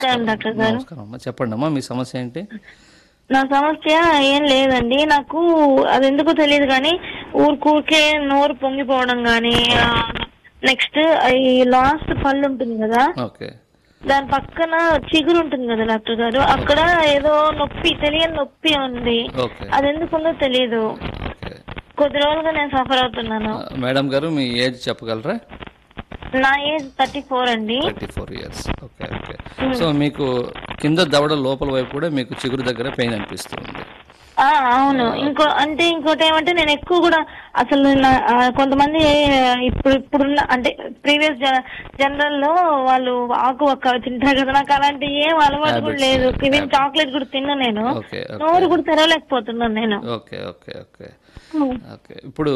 నమస్కారం డాక్టర్ గారు నమస్కారం అమ్మా చెప్పండి అమ్మా మీ సమస్య ఏంటి నా సమస్య ఏం లేదండి నాకు అది ఎందుకో తెలియదు కానీ ఊరికూరికే నోరు పొంగిపోవడం కానీ నెక్స్ట్ ఈ లాస్ట్ పళ్ళు ఉంటుంది కదా ఓకే దాని పక్కన చిగురు ఉంటుంది కదా డాక్టర్ గారు అక్కడ ఏదో నొప్పి తెలియని నొప్పి ఉంది ఓకే అది ఎందుకుందో తెలియదు ఓకే కొద్ది రోజులుగా నేను సఫర్ అవుతున్నాను మేడం గారు మీ ఏజ్ చెప్పగలరా నా ఏజ్ థర్టీ ఫోర్ అండి thirty four years okay okay so మీకు కింద దవడ లోపల వైపు కూడా మీకు చిగురు దగ్గర పెయిన్ అనిపిస్తుంది ఆ, అవును ఇంకో అంటే ఇంకోటి ఏమంటే నేను ఎక్కువ కూడా అసలు నా- ఆ, కొంతమంది ఇప్పుడు ఇప్పుడున్న అంటే ప్రీవియస్ జనరల్ లో వాళ్ళు ఆకు ఒక్క తింటారు కదా నాకు అలాంటి ఏం అలవాటు కూడా లేదు ఈవెన్ చాక్లెట్ కూడా తిన్నా నేను ఓకే నోరు కూడా తెరవలేకపోతున్నాను నేను ఓకే ఓకే ఓకే ఓకే ఇప్పుడు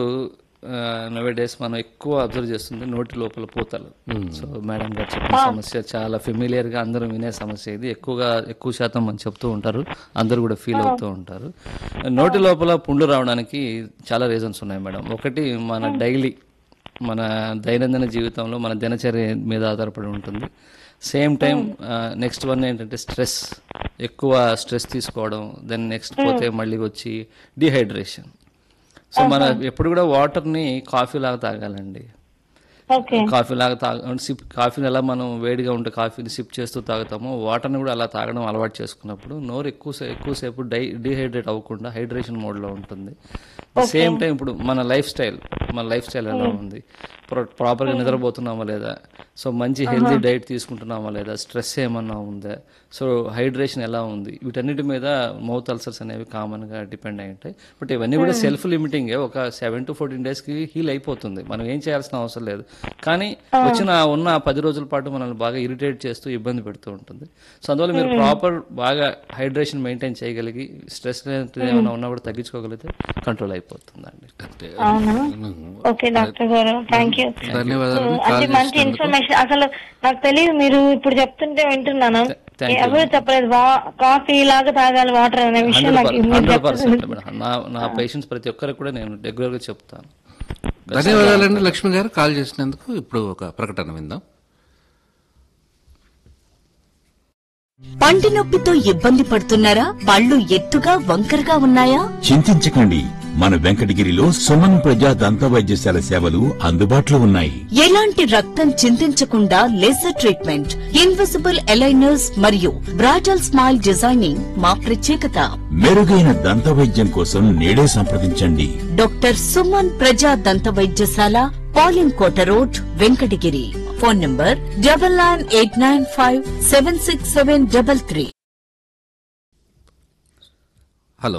నవే డేస్ మనం ఎక్కువ అబ్జర్వ్ చేస్తుంది నోటి లోపల పూతలు సో మేడం గారు చెప్పిన సమస్య చాలా ఫెమిలియర్ గా అందరూ వినే సమస్య ఇది ఎక్కువగా ఎక్కువ శాతం మనం చెప్తూ ఉంటారు అందరూ కూడా ఫీల్ అవుతూ ఉంటారు నోటి లోపల పుండు రావడానికి చాలా రీజన్స్ ఉన్నాయి మేడం ఒకటి మన డైలీ మన దైనందిన జీవితంలో మన దినచర్య మీద ఆధారపడి ఉంటుంది సేమ్ టైం నెక్స్ట్ వన్ ఏంటంటే స్ట్రెస్ ఎక్కువ స్ట్రెస్ తీసుకోవడం దెన్ నెక్స్ట్ పోతే మళ్ళీ వచ్చి డిహైడ్రేషన్ సో మన ఎప్పుడు కూడా వాటర్ని కాఫీ లాగా తాగాలండి ఓకే కాఫీ లాగా తాగ సిప్ కాఫీని ఎలా మనం వేడిగా ఉంటే కాఫీని సిప్ చేస్తూ తాగుతామో వాటర్ని కూడా అలా తాగడం అలవాటు చేసుకున్నప్పుడు నోరు ఎక్కువసేపు ఎక్కువసేపు డై డిహైడ్రేట్ అవ్వకుండా హైడ్రేషన్ మోడ్లో ఉంటుంది సేమ్ టైం ఇప్పుడు మన లైఫ్ స్టైల్ మన లైఫ్ స్టైల్ ఎలా ఉంది ప్ర- ప్రాపర్గా నిద్రపోతున్నామా లేదా సో మంచి హెల్తీ డైట్ తీసుకుంటున్నామా లేదా స్ట్రెస్ ఏమన్నా ఉందా సో హైడ్రేషన్ ఎలా ఉంది వీటన్నిటి మీద మౌత్ అల్సర్స్ అనేవి కామన్గా డిపెండ్ అయి ఉంటాయి బట్ ఇవన్నీ కూడా సెల్ఫ్ లిమిటింగే ఒక సెవెన్ టు ఫోర్టీన్ డేస్కి హీల్ అయిపోతుంది మనం ఏం చేయాల్సిన అవసరం లేదు కానీ వచ్చిన ఉన్న ఆ పది రోజుల పాటు మనల్ని బాగా ఇరిటేట్ చేస్తూ ఇబ్బంది పెడుతూ ఉంటుంది సో అందువల్ల మీరు ప్రాపర్ బాగా హైడ్రేషన్ మెయింటైన్ చేయగలిగి స్ట్రెస్ ఏమైనా ఉన్నా కూడా తగ్గించుకోగలిగితే కంట్రోల్ అయిపోతుందండి అంటే అవునా ఓకే డాక్టర్ గారు థ్యాంక్ యూ ధన్యవాదాలు అంటే మంచి ఇన్ఫర్మేషన్ అసలు నాకు తెలియదు మీరు ఇప్పుడు చెప్తుంటే వింటున్నాను thank you. ఎవరు చెప్పలేదు వా- కాఫీ లాగా తాగాలి వాటర్ అనే విషయం నాకు మీరు హండ్రెడ్ చెప్తున్నారు పర్సెంట్ మేడం నా నా పేషెంట్స్ ప్రతి ఒక్కరికి కూడా నేను రెగ్యులర్గా చెప్తాను ధన్యవాదాలండి లక్ష్మి గారు కాల్ చేసినందుకు ఇప్పుడు ఒక ప్రకటన విందాం పంటి నొప్పితో ఇబ్బంది పడుతున్నారా పళ్ళు ఎత్తుగా వంకరగా ఉన్నాయా చింతించకండి మన వెంకటగిరిలో సుమన్ ప్రజా దంత వైద్యశాల సేవలు అందుబాటులో ఉన్నాయి ఎలాంటి రక్తం చింతించకుండా లేజర్ ట్రీట్మెంట్ ఇన్విజిబుల్ ఎలైనర్స్ మరియు బ్రాటల్ స్మైల్ డిజైనింగ్ మా ప్రత్యేకత మెరుగైన దంత వైద్యం కోసం నేడే సంప్రదించండి డాక్టర్ సుమన్ ప్రజా దంత వైద్యశాల పాలింగ్ కోట road Venkatagiri phone number double nine eight nine five seven six seven double three hello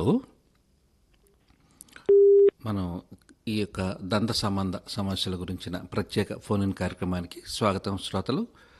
మనం ఈ యొక్క దంత సంబంధ సమస్యల గురించిన ప్రత్యేక ఫోన్ ఇన్ కార్యక్రమానికి స్వాగతం శ్రోతలు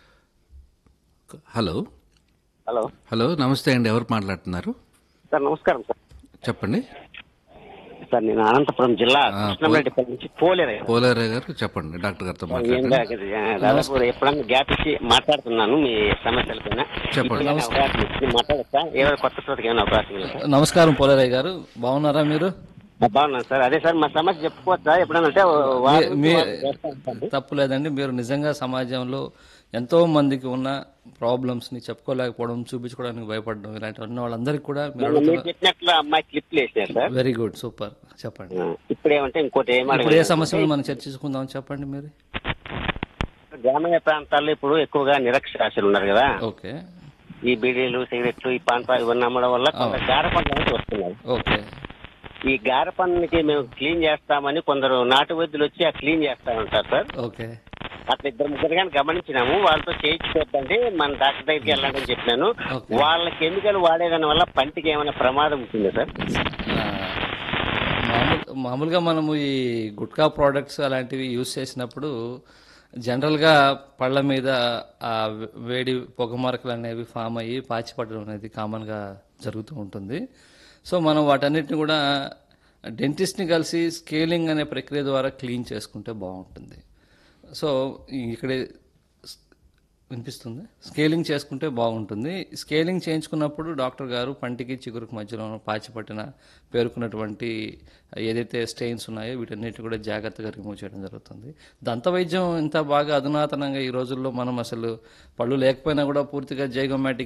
హలో హలో హలో నమస్తే అండి ఎవరు మాట్లాడుతున్నారు సార్ నమస్కారం సార్ చెప్పండి సార్ నేను అనంతపురం జిల్లా కృష్ణంరెడ్డిపల్లి నుంచి పోలేరు పోలేరే గారు చెప్పండి డాక్టర్ గారితో ఏం మాట్లాడండి కాదు, ఆ, దాదాపు ఎప్పుడన్నా గ్యాప్ ఇచ్చి మాట్లాడుతున్నాను మీ సమస్యల పైన చెప్పండి అవకాశం ఇచ్చి మాట్లాడతా ఏమైనా కొత్త శ్రోతకి ఏమైనా అవకాశం ఉంది సార్ నమస్కారం పోలరయ్య గారు బాగున్నారా మీరు ఆ, బాగున్నాను సార్ అదే సార్ మా సమస్య చెప్పుకోవచ్చా ఎప్పుడన్నా అంటే వారం మీ వారం చేస్తాను సార్. తప్పు లేదండి మీరు నిజంగా సమాజంలో ఎంతో మందికి ఉన్న ప్రాబ్లమ్స్ ని చెప్పుకోలేకపోవడం చూపించుకోవడానికి భయపడడం ఇలాంటి ఉన్న వాళ్ళందరికీ కూడా మీరు మొన్న మీరు చెప్పినట్లు అమ్మాయి క్లిప్లు వేసారు సార్ వెరీ గుడ్ సూపర్ చెప్పండి ఆ, ఇప్పుడు ఏమంటే ఇంకోటి ఏం ఇప్పుడు ఏ అడగాలి సమస్య మీద మనం చర్చించుకుందాం చెప్పండి మీరు గ్రామీణ ప్రాంతాల్లో ఇప్పుడు ఎక్కువగా నిరక్షరాస్యులు ఉన్నారు కదా ఓకే ఈ బీడీలు సిగరెట్లు ఈ పాన్ పా ఇవన్నీ అమ్మడం వల్ల కొంత గార పనులు అనేది వస్తున్నాయి ఓకే ఈ గార పన్నుకి మేము క్లీన్ చేస్తామని కొందరు నాటు వైద్యులు వచ్చి ఆ క్లీన్ చేస్తా ఉంటారు సార్ ఓకే అట్లా ఇద్దరు ముగ్గురు కానీ గమనించినాము వాళ్ళతో చేయించుకోవద్దండి మన డాక్టర్ దగ్గరికి వెళ్ళాలని చెప్పినాను Okay. వాళ్ళ కెమికల్ వాడేదాని వల్ల పంటికి ఏమైనా ప్రమాదం ఉంటుందా సార్ ఆ, మామూలు మామూలుగా మనము ఈ గుట్కా ప్రోడక్ట్స్ అలాంటివి యూజ్ చేసినప్పుడు జనరల్గా పళ్ళ మీద ఆ వే- వేడి పొగ మరకలు అనేవి ఫామ్ అయ్యి పాచి పడడం అనేది కామన్గా జరుగుతూ ఉంటుంది సో మనం వాటన్నిటిని కూడా డెంటిస్ట్ని కలిసి స్కేలింగ్ అనే ప్రక్రియ ద్వారా క్లీన్ చేసుకుంటే బాగుంటుంది సో ఇక్కడ వినిపిస్తుంది స్కేలింగ్ చేసుకుంటే బాగుంటుంది స్కేలింగ్ చేయించుకున్నప్పుడు డాక్టర్ గారు పంటికి చిగురుకు మధ్యలో పాచి పట్టిన పేరుకున్నటువంటి ఏదైతే స్టెయిన్స్ ఉన్నాయో వీటన్నిటి కూడా జాగ్రత్తగా రిమూవ్ చేయడం జరుగుతుంది దంత వైద్యం ఇంత బాగా అధునాతనంగా ఈ రోజుల్లో మనం అసలు పళ్ళు లేకపోయినా కూడా పూర్తిగా జైగోమాటిక్